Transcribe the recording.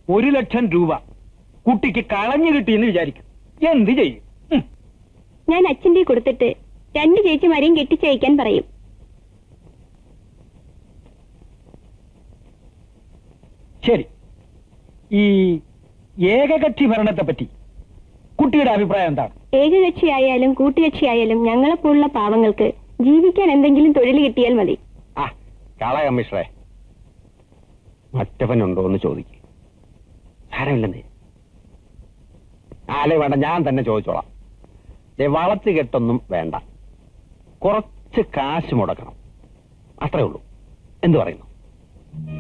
ഒരു ലക്ഷം രൂപ കുട്ടിക്ക് കളഞ്ഞു കിട്ടിയെന്ന് വിചാരിക്കും എന്ത് ചെയ്യും ഉം. ഞാൻ അച്ഛന്റെ കൊടുത്തിട്ട് രണ്ട് ചേച്ചിമാരെയും കെട്ടിച്ചയക്കാൻ പറയും ശരി ഈ ഏകകക്ഷി ഭരണത്തെ പറ്റി കുട്ടിയുടെ അഭിപ്രായം എന്താണ് ഏകകക്ഷിയായാലും കൂട്ടുകക്ഷിയായാലും ഞങ്ങളെപ്പോലുള്ള പാവങ്ങൾക്ക് ജീവിക്കാൻ എന്തെങ്കിലും തൊഴിൽ കിട്ടിയാൽ മതി ആ കള കമ്മീഷണറെ മറ്റവനുണ്ടോ എന്ന് ചോദിക്കും സാരമില്ലെന്നേ അല്ലെ വേണ്ട ഞാൻ തന്നെ ചോദിച്ചോളാം ദേ, വളച്ചു കെട്ടൊന്നും വേണ്ട കുറച്ച് കാശ് മുടക്കണം അത്രേ ഉള്ളൂ എന്തു പറയുന്നു